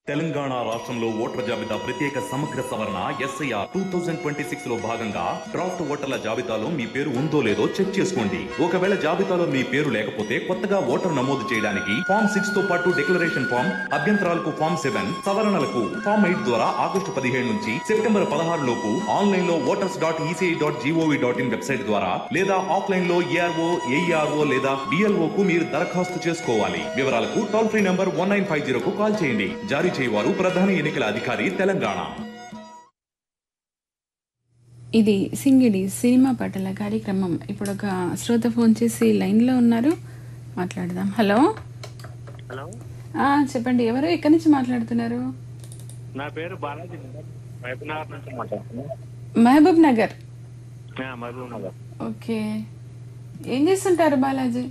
తెలంగాణ రాష్ట్రంలో ఓటర్ల జాబితా ప్రత్యేక సమగ్ర సవరణ SIR two thousand twenty six లో భాగంగా డ్రాఫ్ట్ ఓటర్ల జాబితాలో మీ పేరు ఉందో లేదో చెక్ చేసుకోండి ఒకవేళ జాబితాలో మీ పేరు లేకపోతే కొత్తగా ఓటర్ నమోదు చేయడానికి ఫామ్ సిక్స్ తో పాటు డిక్లరేషన్ ఫామ్ అభ్యంతరాలకు ఫామ్ సెవెన్ సవరణలకు ఫామ్ ఎయిట్ ద్వారా ఆగస్టు పదిహేడు నుంచి సెప్టెంబర్ పదహారు లోపు ఆన్లైన్ లో voters dot ECI dot GOV dot in website ద్వారా లేదా ఆఫ్లైన్ లో ఏఆర్ఓ ఏఈఆర్ఓ లేదా డిఎల్ఓ కు మీరు దరఖాస్తు చేసుకోవాలి వివరాలకు toll free number one nine five జీరోకు కాల్ చేయండి జారీ చేయవారు ప్రధాన ఎన్నికల అధికారి తెలంగాణ ఇది సింగిడి సినిమా పాటల కార్యక్రమం ఇప్పుడు ఒక శ్రోత ఫోన్ చేసి లైన్లో ఉన్నారు మాట్లాడదాం హలో హలో ఆ, చెప్పండి ఎవరు ఎక్కడి నుంచి మాట్లాడుతున్నారు నా పేరు బాలాజీ మేడం మహబూబ్నగర్ నుంచి మాట్లాడుతున్నాను మహబూబ్ నగర్ ఆ, మహబూబ్నగర్ ఓకే ఏం చేస్తుంటారు బాలాజీ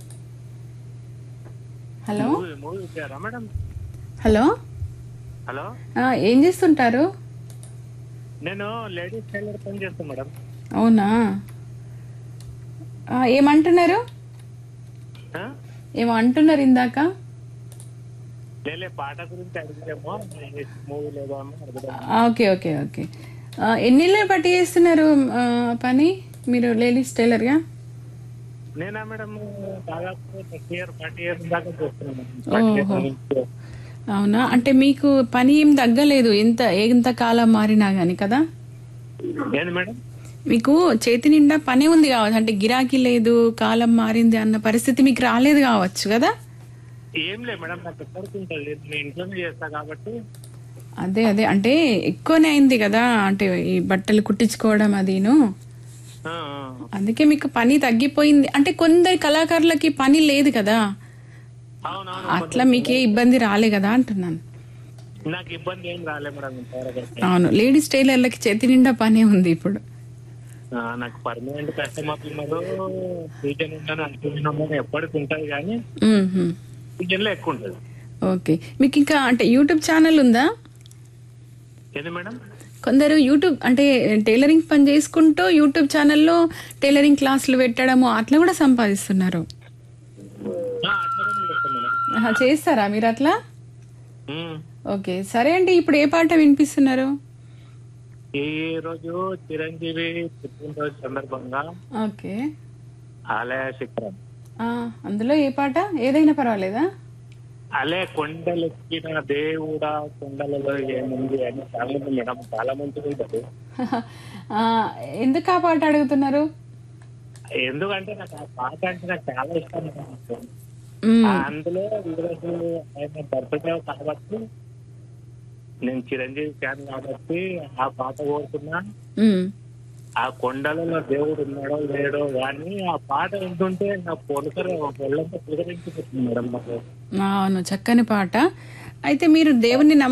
హలో మూవీ మూవీ ఇచ్చారా మేడం హలో హలో ఆ, ఏం చేస్తుంటారు నేను లేడీస్ టైలర్ పని చేస్తాను మేడం అవునా ఆ, ఏమంటున్నారు ఆ? ఏమో అంటున్నారు ఇందాక లేలే పాట గురించి అడిగారేమో మూవీ లేదా అని అడగడం ఆ, ఓకే ఓకే ఓకే ఆ, ఎన్నిళ్ళు బట్టి చేస్తున్నారు ఆ, పని మీరు లేడీస్ టైలర్గా నేనా మేడం దాదాపు నెక్స్ట్ ఇయర్ ఫార్టీ ఇయర్స్ దాకా చేస్తున్నాను ఓహో. అవునా అంటే మీకు పని ఏం తగ్గలేదు ఎంత ఎంత కాలం మారినా గానీ కదా ఏంది మేడం మీకు చేతి నిండా పని ఉంది కావచ్చు అంటే గిరాకీ లేదు కాలం మారింది అన్న పరిస్థితి మీకు రాలేదు కావచ్చు కదా ఏం లేదు మేడం నాకు ఎప్పటికి ఉంటుంది నేను ఇంట్లోనే చేస్తా కాబట్టి అదే అదే అంటే ఎక్కువనే అయింది కదా అంటే ఈ బట్టలు కుట్టించుకోవడం అదిను ఆ, ఆ. అందుకే మీకు పని తగ్గిపోయింది అంటే కొందరి కళాకారులకి పని లేదు కదా అవునవును అట్లా మీకే ఇబ్బంది రాలే కదా అంటున్నాను నాకు ఇబ్బంది ఏం రాలే మేడం ఇంతవరకు అయితే. అవును లేడీస్ టైలర్లకి చేతి నిండా పనే ఉంది ఇప్పుడు ఆ, నాకు పర్మనెంట్ కస్టమర్లు ఉన్నారు సీజన్ ఉందని అనుకుంటున్నాను ఎప్పటికి ఉంటుంది కానీ మ్మ్హ్మ్. సీజన్ లో ఎక్కువ ఉంటుంది ఓకే మీకు ఇంకా అంటే యూట్యూబ్ ఛానల్ ఉందా ఏది మేడం కొందరు యూట్యూబ్ అంటే టైలరింగ్ పని చేసుకుంటూ యూట్యూబ్ ఛానల్లో టైలరింగ్ క్లాసులు పెట్టడము అట్లా కూడా సంపాదిస్తున్నారు ఆ, అట్లనే చేస్తాను మేడం ఆహా, చేస్తారా మీరు అట్లా ఉమ్. ఓకే సరే అండి ఇప్పుడు ఏ పాట వినిపిస్తున్నారు ఈ రోజు చిరంజీవి పుట్టినరోజు సందర్భంగా ఓకే ఆలయ శిఖరం ఆ, అందులో ఏ పాట ఏదైనా పర్వాలేదా అలే కొండలెక్కిన దేవుడా కొండలలో ఏముంది అని చాలా మంది మేడం చాలా మంచిది ఉంటుంది ఆ, ఎందుకు ఆ పాట అడుగుతున్నారు ఎందుకంటే నాకు ఆ పాట అంటే నాకు చాలా ఇష్టం మేడం. మ్మ్. ఆ అందులో ఈరోజు ఆయన బర్త్డే కాబట్టి నేను చిరంజీవి ఫ్యాన్ కాబట్టి ఆ పాట కోరుతున్నా మ్మ్. ఆ కొండలలో దేవుడు ఉన్నాడో లేడో కానీ ఆ పాట వింటుంటే నా పొలకర ఒళ్ళంతా పులకరించిపోతుంది మేడం నాకు అవును చక్కని పాట అయితే మీరు దేవుణ్ణి